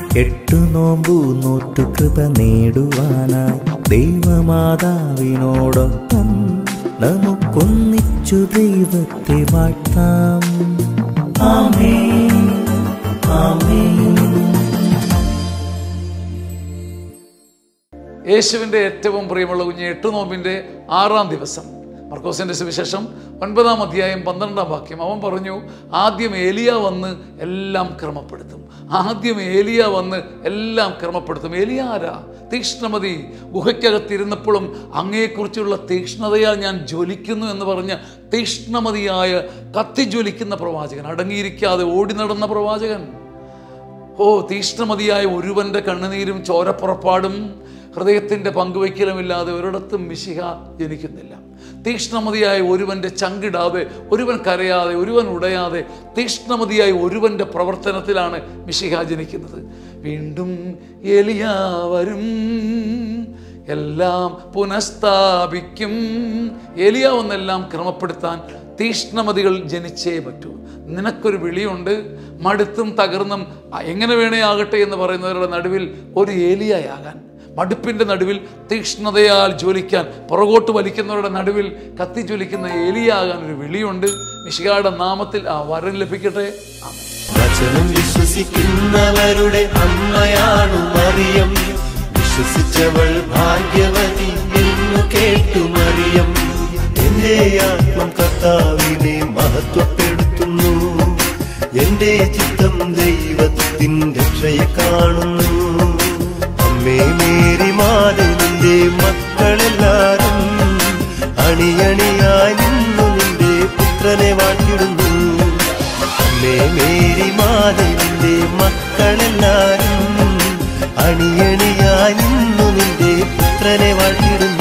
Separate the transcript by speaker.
Speaker 1: എട്ടു നോമ്പു നോറ്റു കൃപ നേടുവാനായി ദൈവമാതാവിനോടൊപ്പം നമുക്കൊന്നിച്ചു ദൈവത്തെ വാഴ്ത്താം ആമേൻ ആമേൻ
Speaker 2: യേശുവിൻ്റെ ഏറ്റവും പ്രിയമുള്ള കുഞ്ഞ് എട്ട് നോമ്പിൻ്റെ ആറാം ദിവസം മർക്കോസിൻ്റെ സുവിശേഷം ഒൻപതാം അധ്യായം പന്ത്രണ്ടാം വാക്യം അവൻ പറഞ്ഞു ആദ്യം ഏലിയ വന്ന് എല്ലാം ക്രമപ്പെടുത്തും ആദ്യം ഏലിയ വന്ന് എല്ലാം ക്രമപ്പെടുത്തും ഏലിയ ആരാ തീക്ഷ്ണമതി ഗുഹയ്ക്കകത്തിരുന്നപ്പോഴും അങ്ങയെക്കുറിച്ചുള്ള തീക്ഷ്ണതയാൽ ഞാൻ ജ്വലിക്കുന്നു എന്ന് പറഞ്ഞ തീക്ഷ്ണമതിയായ കത്തിജ്വലിക്കുന്ന പ്രവാചകൻ അടങ്ങിയിരിക്കാതെ ഓടി നടന്ന പ്രവാചകൻ ഓ തീഷ്ണമതിയായ ഒരുവന്റെ കണ്ണുനീരും ചോരപ്പുറപ്പാടും ഹൃദയത്തിൻ്റെ പങ്കുവയ്ക്കലുമില്ലാതെ ഒരിടത്തും മിശിഹ ജനിക്കുന്നില്ല തീഷ്ണമതിയായ ഒരുവന്റെ ചങ്കിടാതെ ഒരുവൻ കരയാതെ ഒരുവൻ ഉടയാതെ തീഷ്ണമതിയായ ഒരുവന്റെ പ്രവർത്തനത്തിലാണ് മിശിഹ ജനിക്കുന്നത് വീണ്ടും എലിയ വരും എല്ലാം പുനഃസ്ഥാപിക്കും ഏലിയ ഒന്നെല്ലാം ക്രമപ്പെടുത്താൻ തീഷ്ണമതികൾ ജനിച്ചേ പറ്റൂ നിനക്കൊരു വിളിയുണ്ട് മടുത്തും തകർന്നും "ആ, എങ്ങനെ വേണേ ആകട്ടെ എന്ന് പറയുന്നവരുടെ നടുവിൽ ഒരു ഏലിയായാകാൻ മടുപ്പിൻ്റെ നടുവിൽ തീക്ഷ്ണതയാൽ ജ്വലിക്കാൻ പുറകോട്ട് വലിക്കുന്നവരുടെ നടുവിൽ കത്തി ജ്വലിക്കുന്ന ഏലിയാകാൻ ഒരു വിളിയുണ്ട് മിശികായുടെ നാമത്തിൽ ആ വരം ലഭിക്കട്ടെ ആമേൻ
Speaker 3: വചനം വിശ്വസിക്കുന്നവരുടെ അമ്മയാണു മറിയം വിശ്വസിച്ചവൾ ഭാഗ്യവതി എന്നു കേട്ടു മറിയം എന്റെ ആത്മം കർത്താവിനെ മഹത്വപ്പെടുത്തുന്നു എന്റെ ചിത്തം ദൈവത്തിൻ രക്ഷയെ കാണുന്നു അമ്മേ മേരി മാതവിന്റെ മക്കളെല്ലാരും അണിയണിയായി നിന്നു നിന്റെ പുത്രനെ വാഴ്ത്തിടുന്നു അമ്മേ മേരി മാധവിന്റെ മക്കളെല്ലാരും അണിയണിയായി നിന്നു നിന്റെ പുത്രനെ വാഴ്ത്തിടുന്നു